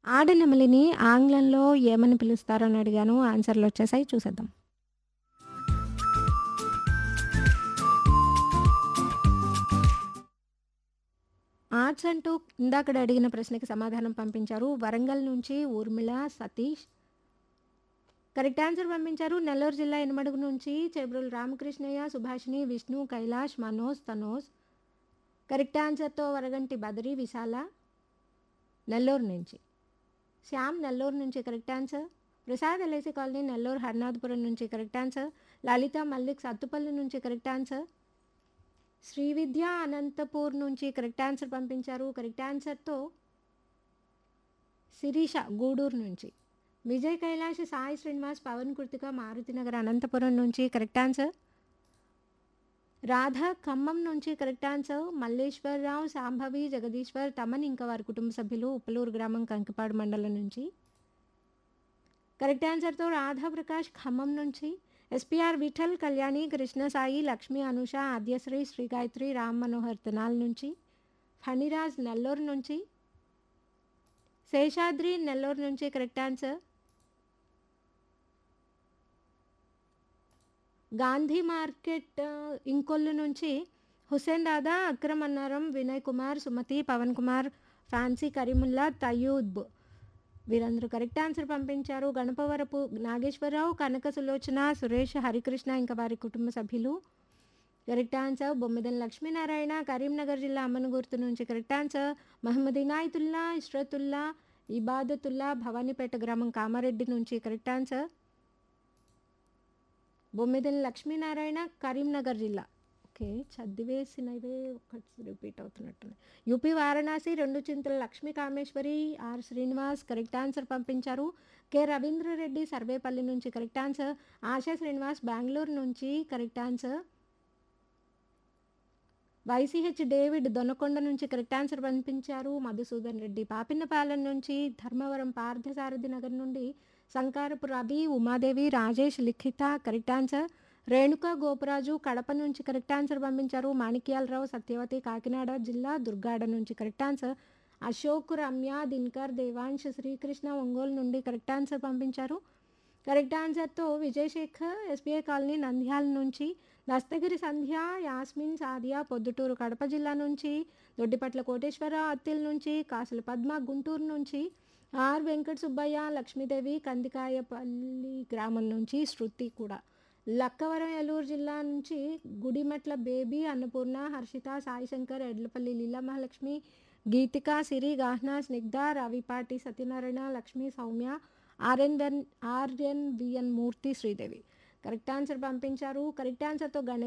ఆడనెమలిని ఆంగ్లంలో ఏమని పిలుస్తారని అడిగాను. ఆన్సర్‌లు వచ్చేసాయి చూసేద్దాం. ఆర్ట్స్ అంటూ ఇందాకడ అడిగిన ప్రశ్నకి సమాధానం పంపించారు. వరంగల్ నుంచి ఊర్మిళ సతీష్. కరెక్ట్ ఆన్సర్ పంపించారు. నెల్లూరు జిల్లా ఇనమడుగు నుంచి చేబ్రోలు రామకృష్ణయ్య, సుభాషిణి, విష్ణు, కైలాష్, మనోజ్, తనోజ్. కరెక్ట్ ఆన్సర్‌తో వరగంటి బదరి, విశాల. నెల్లూరు నుంచి. శ్యామ్ నెల్లూరు నుంచి correct answer. Prasad LIC colony Nellore Harinathapuram నుంచి కరెక్ట్ ఆన్సర్. లలిత మల్లిక్ సత్తుపల్లి నుంచి కరెక్ట్ ఆన్సర్. శ్రీవిద్య అనంతపూర్ నుంచి కరెక్ట్ ఆన్సర్ పంపించారు. కరెక్ట్ ఆన్సర్‌తో శిరీష గూడూరు నుంచి. విజయ్ కైలాష్, సాయి శ్రీనివాస్, పవన్ కృతిక మారుతినగర్ అనంతపురం నుంచి కరెక్ట్ ఆన్సర్. రాధ ఖమ్మం నుంచి కరెక్ట్ ఆన్సర్. మల్లేశ్వరరావు, శాంభవి, జగదీశ్వర్, తమన్ ఇంకా వారి కుటుంబ సభ్యులు ఉప్పలూరు గ్రామం కంకిపాడు మండలం నుంచి. కరెక్ట్ ఆన్సర్‌తో రాధా ప్రకాష్ ఖమ్మం నుంచి. ఎస్‌పీఆర్ విఠల్, కళ్యాణి, కృష్ణసాయి, లక్ష్మి, అనుష, ఆద్యశ్రీ, శ్రీగాయత్రి, రామ్ మనోహర్ తెనాల్ నుంచి. ఫణిరాజ్ నెల్లూరు నుంచి. శేషాద్రి నెల్లూరు నుంచి correct answer. Gandhi market Inkollu నుంచి హుస్సేన్ దాదా, అక్రమ్ అన్నారం, వినయ్ కుమార్, సుమతి, పవన్ కుమార్, ఫ్యాన్సీ కరీముల్లా, తయూబ్ వీరందరూ కరెక్ట్ ఆన్సర్ పంపించారు. గణపవరపు నాగేశ్వరరావు, కనక సులోచన, సురేష్, హరికృష్ణ ఇంకా వారి కుటుంబ సభ్యులు. Correct answer. బొమ్మిదెల లక్ష్మీనారాయణ కరీంనగర్ జిల్లా అమ్మనగుర్తు నుంచి కరెక్ట్ ఆన్సర్. మహమ్మద్ ఇనాయతుల్లా, ఇష్రతుల్లా, ఇబాదతుల్లా, భవానీపేట గ్రామం కామారెడ్డి నుంచి కరెక్ట్ ఆన్సర్. బొమ్మిదెల లక్ష్మీనారాయణ కరీంనగర్ జిల్లా. ఓకే. చదివేసినవే ఒకటి రిపీట్ అవుతున్నట్టున్నాయి. యూపీ వారణాసి రెండు Chintala Lakshmi Kameswari, R Srinivas correct answer పంపించారు. కె రవీంద్రరెడ్డి సర్వేపల్లి నుంచి కరెక్ట్ ఆన్సర్. ఆశా శ్రీనివాస్ బెంగుళూరు నుంచి correct answer. YCH David Donakonda నుంచి కరెక్ట్ ఆన్సర్ పంపించారు. మధుసూదన్ రెడ్డి పాపిన్నపాలెం నుంచి. ధర్మవరం పార్థసారథి నగర్ నుండి సంకారపు రవి, ఉమాదేవి, రాజేష్, లిఖిత కరెక్ట్ ఆన్సర్. రేణుక గోపరాజు కడప నుంచి కరెక్ట్ ఆన్సర్ పంపించారు. మాణిక్యాలరావు సత్యవతి కాకినాడ జిల్లా దుర్గాడ నుంచి కరెక్ట్ ఆన్సర్. అశోక్, రమ్య, దినకర్, దేవాంశ్, శ్రీకృష్ణ ఒంగోలు నుండి కరెక్ట్ ఆన్సర్ పంపించారు. కరెక్ట్ ఆన్సర్‌తో విజయశేఖర్ ఎస్‌బీఐ కాలనీ నంద్యాల నుంచి. దస్తగిరి సంధ్య, యాస్మిన్, సాదియా పొద్దుటూరు కడప జిల్లా నుంచి. దొడ్డిపట్ల కోటేశ్వరరావు అత్తిలి నుంచి. కాసుల పద్మ గుంటూరు నుంచి. ఆర్ వెంకట సుబ్బయ్య, లక్ష్మీదేవి కందికాయపల్లి గ్రామం నుంచి. శృతి కూడా. లక్కవరం ఏలూరు జిల్లా నుంచి Gudimetla baby, Annapurna, Harshitha, Saishankar, Edlapalli Leela Mahalakshmi, Geethika, Siri, Gahna, Snigdha, Ravipati Satyanarayana, Lakshmi, Sowmya, RN one RNVN Murthy, Sridevi. Correct answer పంపించారు. కరెక్ట్ ఆన్సర్‌తో గణేష్